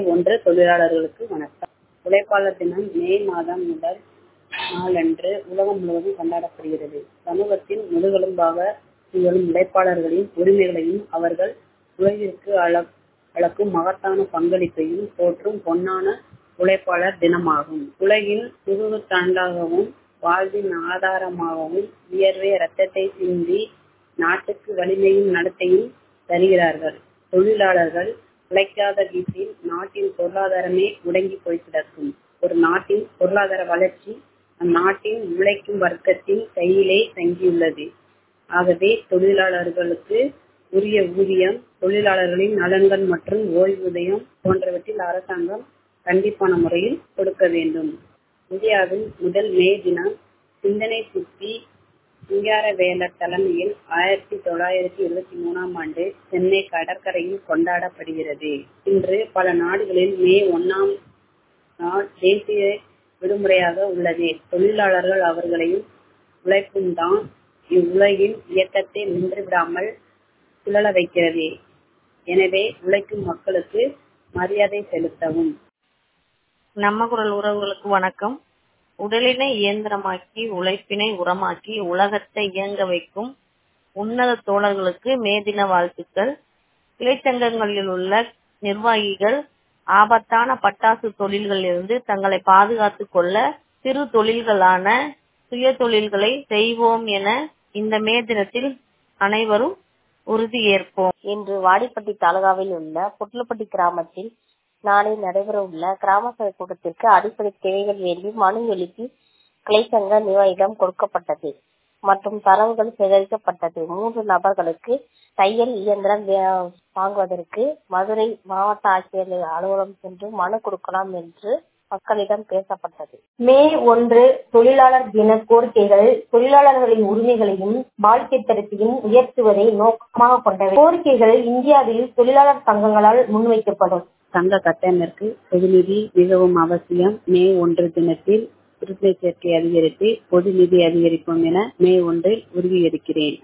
ஒன்று தொழிலாளர்களுக்கு வணக்கம் உழைப்பாளர் தினம் மே மாதம் முதல் நாளன்று உலகம் முழுவதும் கொண்டாடப்படுகிறது சமூகத்தின் முதுகெலும்பாக திகழும் உழைப்பாளர்களின் உரிமைகளையும் அவர்கள் உலகிற்கு அளக்கும் மகத்தான பங்களிப்பையும் போற்றும் பொன்னான உழைப்பாளர் தினமாகும் உலகின் முதுகுத்தண்டாகவும் வாழ்வின் ஆதாரமாகவும் வியர்வை ரத்தத்தை சிந்தி நாட்டுக்கு வலிமையும் நடத்தையும் தருகிறார்கள் தொழிலாளர்கள் உழைக்காத வீட்டில் நாட்டின் பொருளாதாரமே முடங்கி போய் கிடக்கும் ஒரு நாட்டின் பொருளாதார வளர்ச்சி அந்நாட்டின் உழைக்கும் வர்க்கத்தின் கையிலே தங்கியுள்ளது ஆகவே தொழிலாளர்களுக்கு உரிய ஊதியம் தொழிலாளர்களின் நலன்கள் மற்றும் ஓய்வூதியம் போன்றவற்றில் அரசாங்கம் கண்டிப்பான முறையில் கொடுக்க வேண்டும் இந்தியாவின் முதல் மே தினம் சிந்தனை சுத்தி சிங்காரவேலர் தலைமையில் ஆயிரத்தி தொள்ளாயிரத்தி இருபத்தி மூணாம் ஆண்டு சென்னை கடற்கரையில் கொண்டாடப்படுகிறது இன்று பல நாடுகளில் மே ஒன்னாம் நாள் தேசிய விடுமுறையாக உள்ளது தொழிலாளர்கள் அவர்களையும் உழைப்பும் தான் இவ்வுலகின் இயக்கத்தை நின்றுவிடாமல் சுழல வைக்கிறது எனவே உழைக்கும் மக்களுக்கு மரியாதை செலுத்தவும் நம்ம குரல் உறவுகளுக்கு வணக்கம் உடலினை இயந்திரமாக்கி உழைப்பினை உரமாக்கி உலகத்தை இயங்க வைக்கும் உன்னத தோழர்களுக்கு மே தின வாழ்த்துக்கள் கிளைச்சங்கங்களில் உள்ள நிர்வாகிகள் ஆபத்தான பட்டாசு தொழில்களிலிருந்து தங்களை பாதுகாத்துக் கொள்ள சிறு தொழில்களான சுய தொழில்களை செய்வோம் என இந்த மே தினத்தில் அனைவரும் உறுதியேற்போம் இன்று வாடிப்பட்டி தாலுகாவில் உள்ள புட்லப்பட்டி கிராமத்தில் நாளை நடைபெற உள்ள கிராம சபை கூட்டத்திற்கு அடிப்படை தேவைகள் வேண்டி மனு எழுப்பி கிளைச்சங்க நிர்வாகிடம் கொடுக்கப்பட்டது மற்றும் தரவுகள் சேகரிக்கப்பட்டது மூன்று நபர்களுக்கு தையல் இயந்திரம் வாங்குவதற்கு மதுரை மாவட்ட ஆட்சியர் அலுவலகம் சென்று மனு கொடுக்கலாம் என்று மக்களிடம் பேசப்பட்டது மே ஒன்று தொழிலாளர் தின கோரிக்கைகள் தொழிலாளர்களின் உரிமைகளையும் வாழ்க்கை தரத்தையும் உயர்த்துவதை நோக்கமாக கொண்டவை கோரிக்கைகள் இந்தியாவில் தொழிலாளர் சங்கங்களால் முன்வைக்கப்படும் சங்க கட்டமைப்பிற்கு பொது நிதி மிகவும் அவசியம் மே ஒன்று தினத்தில் உறுப்பினர் சேர்க்கை அதிகரித்து பொது நிதி அதிகரிப்போம் என மே ஒன்றில் உறுதியளிக்கிறேன்